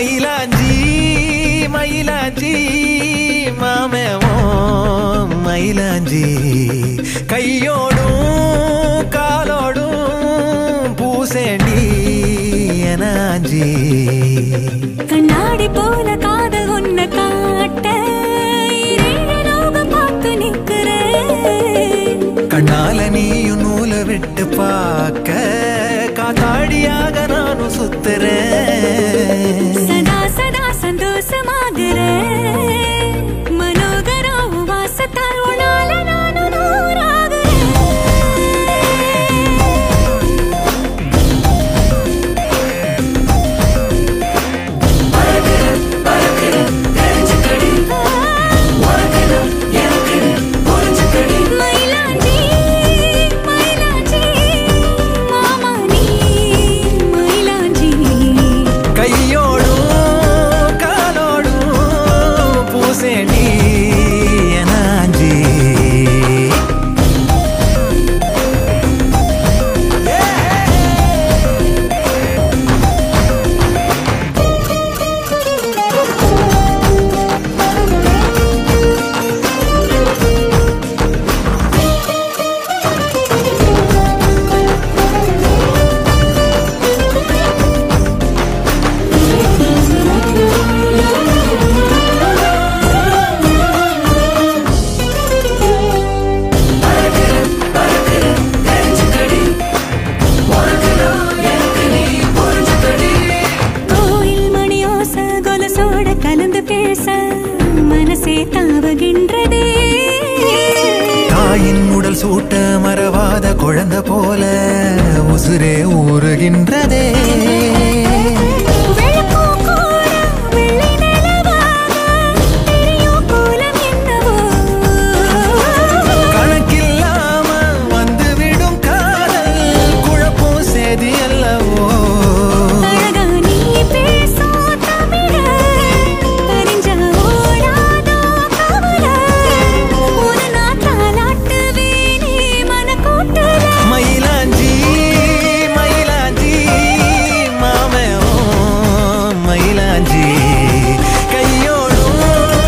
மயிலாஞ்சி மயிலாஞ்சி மாமேவோ மயிலாஞ்சி கையோடும் காலோடும் பூசேண்டி எனாஞ்சி கண்ணாடி போல காதல் உன்னை காட்ட இரேழு லோகம் பார்த்து நிக்கிறேன் கண்ணால நீயும் நூலை விட்டு பார்க்க காத்தாடியாக நானும் சுத்துறேன் சதா சதா சந்தோஷமாகிறேன் மனோகரா உன் வாசத்தால் உன்னால நானும் நூறாகிறேன் மயிலாஞ்சி மயிலாஞ்சி மாமா நீ மயிலாஞ்சி கையோடும் காலோடும் பூசேண்டி எனாஞ்சி கோயில் மணியோச கொலசோட கலந்து பேச மனசே தாவுகின்றதே தாயின் உடல் சூட்ட மறவாத குழந்தை போல உசுரே ஊறுகின்றதே வெள்ளப்பூ கூட வெள்ளை நிலவாக தெரியும் கோலம் என்னவோ கணக்கில்லாம வந்துவிடும் காதல் குழப்பம் சேதி அல்லவோ அழகா நீ பேசும் தமிழ தெரிஞ்ச ஓடாதோ கவல ஒரு நாள் தாலாட்டுவேனே மனக்கூட்டுல மயிலாஞ்சி மயிலாஞ்சி மாமே ஓ மயிலாஞ்சி கையோடும்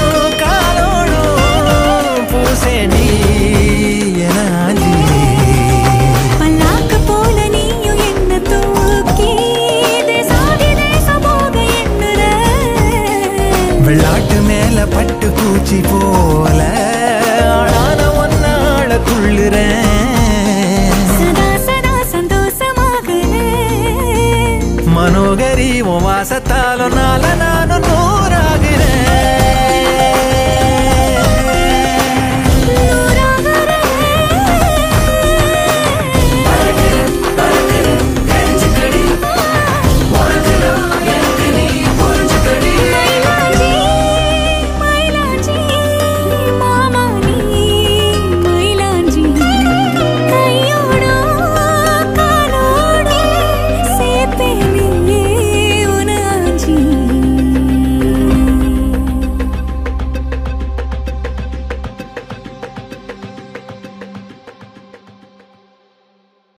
காலோடும் பூசேண்டி எனாஞ்சி பல்லாக்கு போல நீயும் என்ன தூக்கி தேசாதி தேசம் போக எண்ணுற வெள்ளாட்டு மேல பட்டு பூச்சி போல ஆளான ஒன்னாள துள்ளுறேன் சதா சதா சந்தோஷமாகல மனோகரி உன் வாசத்தாலும் நால நானும்